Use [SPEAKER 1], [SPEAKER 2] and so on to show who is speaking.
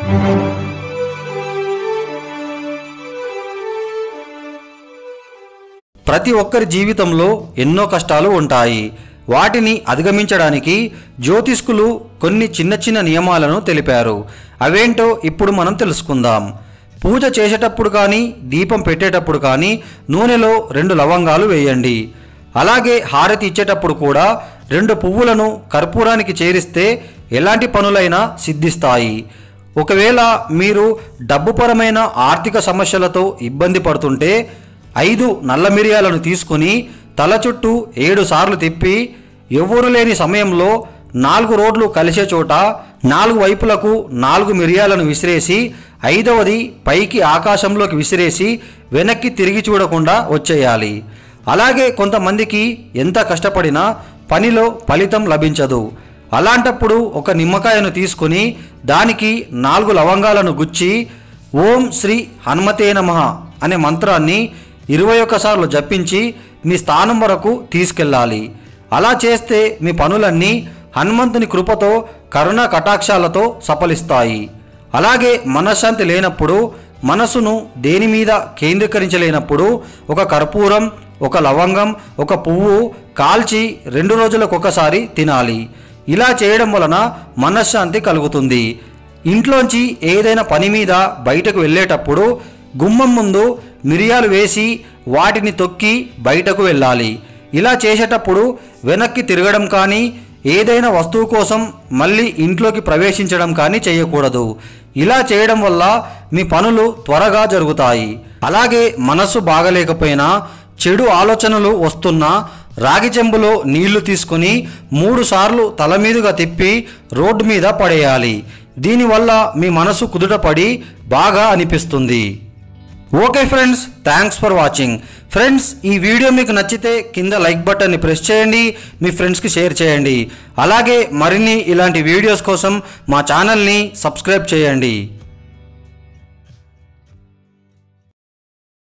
[SPEAKER 1] ప్రతి ఒక్కరి జీవితంలో ఎన్నో కష్టాలు ఉంటాయి వాటిని అధిగమించడానికి జ్యోతిష్కులు కొన్ని చిన్న చిన్న నియమాలను తెలిపారు అవేంటో ఇప్పుడు మనం తెలుసుకుందాం పూజ చేసేటప్పుడు కానీ దీపం పెట్టేటప్పుడు కానీ నూనెలో రెండు లవంగాలు వేయండి అలాగే హారతి ఇచ్చేటప్పుడు కూడా రెండు పువ్వులను కర్పూరానికి చేరిస్తే ఎలాంటి పనులైనా సిద్ధిస్తాయి ఒకవేళ మీరు డబ్బుపరమైన ఆర్థిక సమస్యలతో ఇబ్బంది పడుతుంటే ఐదు నల్ల మిరియాలను తీసుకుని తల చుట్టూ ఏడు సార్లు తిప్పి ఎవ్వరు లేని సమయంలో నాలుగు రోడ్లు కలిసే చోట నాలుగు వైపులకు నాలుగు మిరియాలను విసిరేసి ఐదవది పైకి ఆకాశంలోకి విసిరేసి వెనక్కి తిరిగి చూడకుండా వచ్చేయాలి అలాగే కొంతమందికి ఎంత కష్టపడినా పనిలో ఫలితం లభించదు అలాంటప్పుడు ఒక నిమ్మకాయను తీసుకుని దానికి నాలుగు లవంగాలను గుచ్చి ఓం శ్రీ హనుమతే నమః అనే మంత్రాన్ని ఇరవై ఒక్కసార్లు జపించి మీ స్థానం వరకు తీసుకెళ్ళాలి అలా చేస్తే మీ పనులన్నీ హనుమంతుని కృపతో కరుణ కటాక్షాలతో సఫలిస్తాయి అలాగే మనశ్శాంతి లేనప్పుడు మనసును దేని మీద కేంద్రీకరించలేనప్పుడు ఒక కర్పూరం ఒక లవంగం ఒక పువ్వు కాల్చి రెండు రోజులకు ఒకసారి తినాలి ఇలా చేయడం వలన మనశ్శాంతి కలుగుతుంది ఇంట్లోంచి ఏదైనా పని మీద బయటకు వెళ్ళేటప్పుడు గుమ్మం ముందు మిరియాలు వేసి వాటిని తొక్కి బయటకు వెళ్ళాలి ఇలా చేసేటప్పుడు వెనక్కి తిరగడం కానీ ఏదైనా వస్తువు కోసం మళ్ళీ ఇంట్లోకి ప్రవేశించడం కానీ చేయకూడదు ఇలా చేయడం వల్ల మీ పనులు త్వరగా జరుగుతాయి అలాగే మనస్సు బాగలేకపోయినా చెడు ఆలోచనలు వస్తున్నా రాగి చెంబులో నీళ్లు తీసుకుని మూడు సార్లు తల మీదుగా తిప్పి రోడ్డు మీద పడేయాలి దీనివల్ల మీ మనసు కుదుటపడి బాగా అనిపిస్తుంది okay friends thanks for watching friends ఈ వీడియో మీకు నచ్చితే కింద లైక్ బటన్ని ప్రెస్ చేయండి మీ ఫ్రెండ్స్కి షేర్ చేయండి అలాగే మరిన్ని ఇలాంటి వీడియోస్ కోసం మా ఛానల్ని సబ్స్క్రైబ్ చేయండి